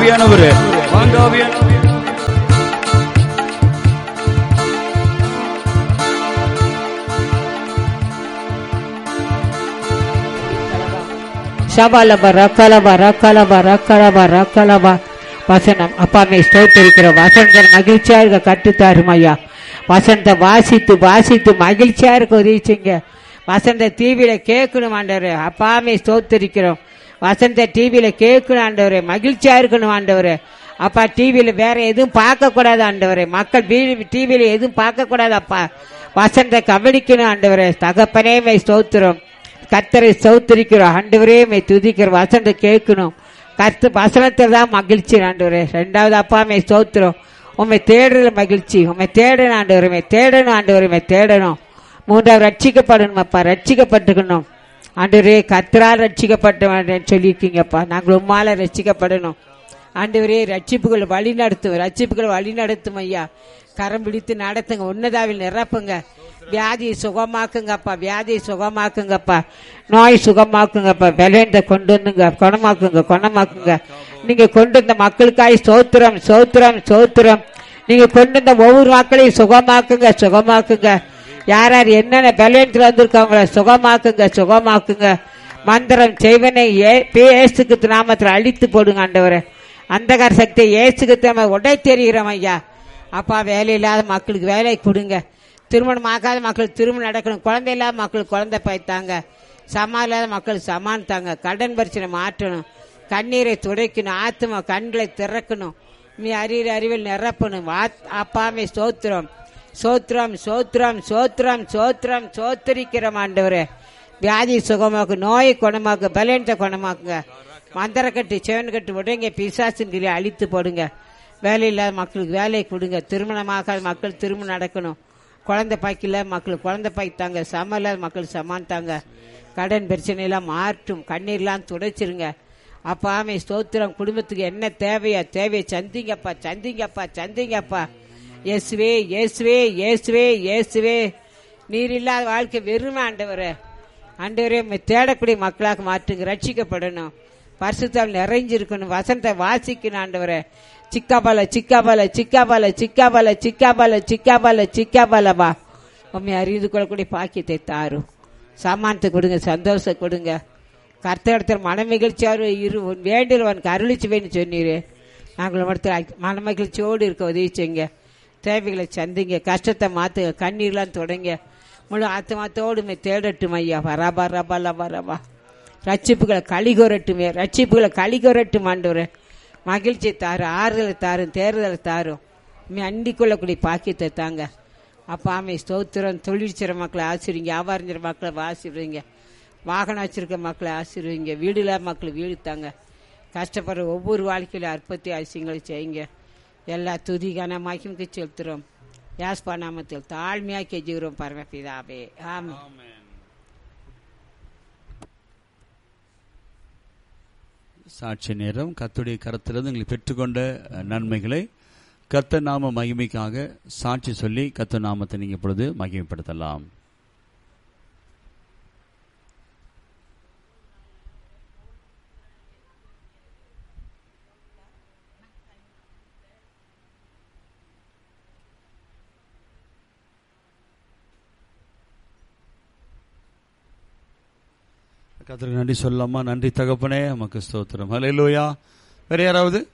ஆவியானவரே வாங்க ஆவியானவரே ஷபாலபா ரக்கலபா ரக்கலபா ரக்கலபா ரக்கலபா வசனம் அப்பாமே ஸ்தோத்திருக்கிற வசனத்தை மகிழ்ச்சியா இருக்க கட்டுத்தாரும் ஐயா வசனத்தை வாசித்து வாசித்து மகிழ்ச்சியா இருக்க உதவிச்சிங்க வசந்த டிவியில கேட்கணும் ஆண்டவரே அப்பாமே ஸ்தோத்திருக்கிறோம் வசந்த டிவியில கேட்கணும் ஆண்டவரே மகிழ்ச்சியா இருக்கணும் ஆண்டவரே அப்பா டிவியில வேற எதுவும் பார்க்க கூடாது ஆண்டவரே மக்கள் டிவியில எதுவும் பார்க்க கூடாது அப்பா வசந்த கவனிக்கணும் ஆண்டவரே தகப்பனே மை ஸ்தோத்திரம் கத்தரை சௌத்திரிக்கிறோம் ஆண்டவரே மை துதிக்கிற வசனத்தை கேட்கணும் கத்து வசனத்தில் தான் மகிழ்ச்சி ஆண்டவரே ரெண்டாவது அப்பா மை ஸ்தோத்திரம் உண்மை தேடுறதுல மகிழ்ச்சி உண்மை தேடணும் ஆண்டவர் உண்மை தேடணும் ஆண்டவர் உண்மை தேடணும் மூன்றாவது ரட்சிக்கப்படணும் அப்பா ரட்சிக்கப்பட்டுக்கணும் ஆண்டவரே கத்தரால் ரட்சிக்கப்பட்ட சொல்லியிருக்கீங்கப்பா நாங்கள் உம்மால ரட்சிக்கப்படணும் ஆண்டவரே ரட்சிப்புகள் வழி நடத்தும் ரட்சிப்புகள் வழி நடத்தும் ஐயா கரம் பிடித்து நடத்துங்க உன்னதாவில் நிரப்புங்க வியாதியை சுகமாக்குங்கப்பா வியாதியை சுகமாக்குங்கப்பா நோய் சுகமாக்குங்கப்பா பலவீனத்தை கொண்டு வந்துங்க குணமாக்குங்க குணமாக்குங்க நீங்க கொண்டு வந்த மக்களுக்காய் சோத்திரம் சோத்திரம் சோத்திரம் நீங்க கொண்டு வந்த ஒவ்வொரு மக்களையும் சுகமாக்குங்க சுகமாக்குங்க யார் யார் என்னென்ன பலவீனத்தில் வந்திருக்காங்களோ சுகமாக்குங்க சுகமாக்குங்க மந்திரம் செய்வனை ஏசுக்கு நாமத்தில் அழித்து போடுங்க ஆண்டவரை அந்தகார சக்தியை ஏசுக்கு நம்ம உடை தெரிகிறோம் ஐயா அப்பா வேலை இல்லாத மக்களுக்கு வேலை கொடுங்க திருமணம் ஆகாத மக்கள் திருமணம் நடக்கணும் குழந்தை இல்லாத மக்களுக்கு குழந்தை பாய்த்தாங்க சமா இல்லாத மக்கள் சமான் தாங்க கடன் பிரச்சனை மாற்றணும் கண்ணீரை துடைக்கணும் ஆத்மா கண்களை திறக்கணும் நீ அறிகிற அறிவில் நிரப்பணும் அப்பாமே சோத்திரம் சோத்திரம் சோத்திரம் சோத்திரம் சோத்திரம் சோத்திரிக்கிறோம் ஆண்டவரே வியாதி சுகமாக்கு நோயை குணமாக்கு பலனத்தை குணமாக்குங்க மந்திரக்கட்டு செவன் கட்டு உடங்க பிசாசுங்கிலே அழித்து போடுங்க வேலை இல்லாத மக்களுக்கு வேலையை கொடுங்க திருமணமாகாத மக்கள் திருமணம் நடக்கணும் குழந்தை பாய்க்கல மக்கள் குழந்தை பாய்த்தாங்க சம இல்லாத மக்கள் சமான்தாங்க கடன் பிரச்சனையெல்லாம் மாற்றும் கண்ணீர்லாம் துடைச்சிருங்க அப்பா ஆமை ஸ்தோத்திரம் குடும்பத்துக்கு என்ன தேவையா தேவையை சந்திங்கப்பா சந்திங்கப்பா சந்திங்கப்பா இயேசுவே இயேசுவே இயேசுவே இயேசுவே நீர் இல்லாத வாழ்க்கை வெறுமை ஆண்டவரே ஆண்டவரே தேடக்கூடிய மக்களாக மாற்றுங்க ரட்சிக்கப்படணும் பரிசுத்தால் நிறைஞ்சிருக்கணும் வசனத்தை வாசிக்கணும் ஆண்டவரே சிக்காபால சிக்காபால சிக்காபால சிக்காபால சிக்காபால சிக்காபால சிக்காபாலவா உண்மை அறிந்து கொள்ளக்கூடிய பாக்கியத்தை தாரும் சாமானத்தை கொடுங்க சந்தோஷம் கொடுங்க கர்த்தடத்தில் மன மகிழ்ச்சியாரு இரு வேண்டியவனுக்கு அருளிச்சு வேணும் சொன்னீரு நாங்கள் இடத்துல மன மகிழ்ச்சியோடு இருக்க உதவி செய்யுங்க தேவைகளை சந்திங்க கஷ்டத்தை மாத்துங்க கண்ணீர்லாம் தொடங்க முழு ஆத்மாத்தோடு தேடட்டும் ஐயா வரபா ரபா லபா ரபா ரட்சிப்புகளை கழிகொரட்டுமே ரட்சிப்புகளை கழிகொரட்டும் ஆண்டவரே மகிழ்ச்சி தாரு ஆறுதலை தாரும் தேர்தலை தாரும் நீ அண்டிக் கொள்ளக்கூடிய பாக்கியத்தை தாங்க அப்பா ஆமை ஸ்தோத்திரம் தொழில் செய்கிற மக்களை ஆசிரிங்க வியாபாரம் செய்கிற மக்களை ஆசிர்வீங்க வாகனம் வச்சிருக்க மக்களை ஆசிர்வீங்க வீடு இல்லாத மக்களை வீடு தாங்க கஷ்டப்படுற ஒவ்வொரு வாழ்க்கையில அற்பத்தி அதிசயங்களை செய்யுங்க எல்லா துதிகான மகிமுக்கு செலுத்துறோம் யாஸ்பா நாமத்தில் தாழ்மையாக கெஞ்சுகிறோம் பரமபிதாவே ஆமாம் சாட்சி நேரம் கத்துடைய கரத்திலிருந்து எங்களுக்கு பெற்றுக்கொண்ட நன்மைகளை கத்த நாம மகிமைக்காக சாட்சி சொல்லி கத்த நாமத்தை நீங்க இப்பொழுது மகிமைப்படுத்தலாம் கத்திர நன்றி சொல்லலாமா நன்றி தகப்பனே நமக்கு ஸ்தோத்திரம் ஹலையிலோயா வேற யாராவது